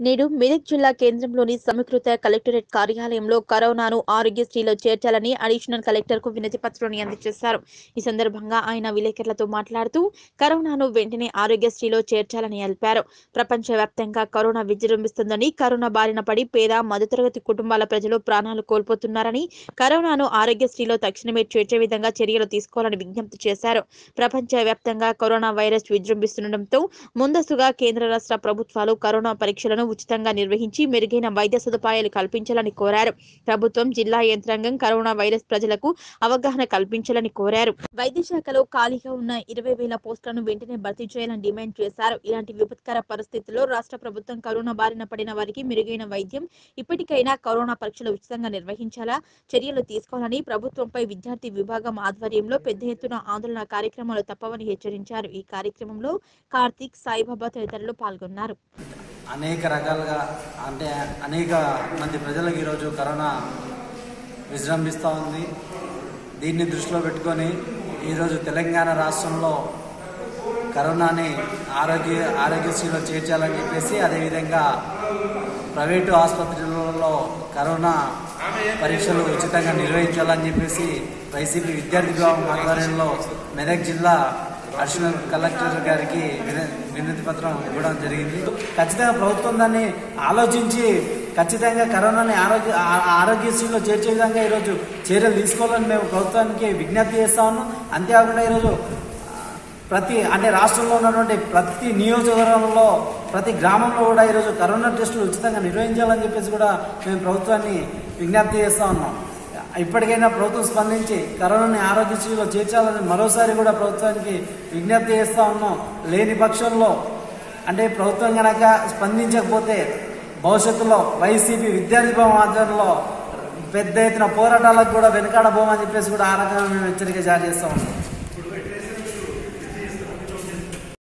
నేడు మెదక్ జిల్లా కేంద్రంలోని సమీకృత కలెక్టరేట్ కార్యాలయంలో కరోనాను ఆరోగ్యశ్రీలో చేర్చాలని అడిషనల్ కలెక్టర్ కు వినతి పత్రాన్ని అందజేశారు ఈ సందర్భంగా ఆయన విలేకరులతో మాట్లాడుతూ కరోనాను వెంటనే ఆరోగ్యశ్రీలో చేర్చాలని తెలిపారు ప్రపంచవ్యాప్తంగా కరోనా విజృంభిస్తుందని కరోనా బారిన పడి పేద మధ్యతరగతి కుటుంబాల ప్రజలు ప్రాణాలు కోల్పోతున్నారని కరోనాను ఆరోగ్యశ్రీలో తక్షణమే చేర్చే విధంగా చర్యలు తీసుకోవాలని విజ్ఞప్తి చేశారు ప్రపంచవ్యాప్తంగా కరోనా వైరస్ విజృంభిస్తుండటంతో ముందస్తుగా కేంద్ర రాష్ట్ర ప్రభుత్వాలు కరోనా పరీక్షలను ఉచితంగా నిర్వహించి మెరుగైన వైద్య సదుపాయాలు కల్పించాలని కోరారు ప్రభుత్వం జిల్లా యంత్రాంగం కరోనా వైరస్ ప్రజలకు అవగాహన కల్పించాలని కోరారు వైద్య శాఖలో ఖాళీగా ఉన్న ఇరవై వేల పోస్టులను వెంటనే భర్తీ చేయాలని డిమాండ్ చేశారు ఇలాంటి విపత్కర పరిస్థితుల్లో రాష్ట్ర ప్రభుత్వం కరోనా బారిన పడిన వారికి మెరుగైన వైద్యం ఇప్పటికైనా కరోనా పరీక్షలు ఉచితంగా నిర్వహించాలా చర్యలు తీసుకోవాలని ప్రభుత్వంపై విద్యార్థి విభాగం ఆధ్వర్యంలో పెద్ద ఎత్తున ఆందోళన కార్యక్రమాలు తప్పవని హెచ్చరించారు ఈ కార్యక్రమంలో కార్తీక్ సాయిబాబా తదితరులు పాల్గొన్నారు అనేక రకాలుగా అంటే అనేక మంది ప్రజలకు ఈరోజు కరోనా విజృంభిస్తూ ఉంది దీన్ని దృష్టిలో పెట్టుకొని ఈరోజు తెలంగాణ రాష్ట్రంలో కరోనాని ఆరోగ్య ఆరోగ్యశ్రీలో చేర్చాలని చెప్పేసి అదేవిధంగా ప్రైవేటు ఆసుపత్రులలో కరోనా పరీక్షలు ఉచితంగా నిర్వహించాలని చెప్పేసి వైసీపీ విద్యార్థి విభాగం ఆధ్వర్యంలో మెదక్ జిల్లా అడిషనల్ కలెక్టర్ గారికి విన- వినతి పత్రం ఇవ్వడం జరిగింది ఖచ్చితంగా ప్రభుత్వం దాన్ని ఆలోచించి ఖచ్చితంగా కరోనాని ఆరోగ్య ఆ- ఆరోగ్యశ్రీలో చేర్చే విధంగా ఈరోజు చర్యలు తీసుకోవాలని మేము ప్రభుత్వానికి విజ్ఞప్తి చేస్తా ఉన్నాం అంతేకాకుండా ఈరోజు ప్రతి అంటే రాష్ట్రంలో ఉన్నటువంటి ప్రతి నియోజకవర్గంలో ప్రతి గ్రామంలో కూడా ఈరోజు కరోనా టెస్టులు ఉచితంగా నిర్వహించాలని చెప్పేసి కూడా మేము ప్రభుత్వాన్ని విజ్ఞప్తి చేస్తా ఉన్నాం ఇప్పటికైనా ప్రభుత్వం స్పందించి కరోనాని ఆరోగ్యశ్రీలో చేర్చాలని మరోసారి కూడా ప్రభుత్వానికి విజ్ఞప్తి చేస్తా ఉన్నాం లేని పక్షంలో అంటే ప్రభుత్వం కనుక స్పందించకపోతే భవిష్యత్తులో వైసీపీ విద్యార్థి భవన్ ఆధ్వర్యంలో పెద్ద ఎత్తున పోరాటాలకు కూడా వెనకాడబోమని చెప్పేసి కూడా ఆ రకంగా మేము హెచ్చరిక జారీ చేస్తా ఉన్నాం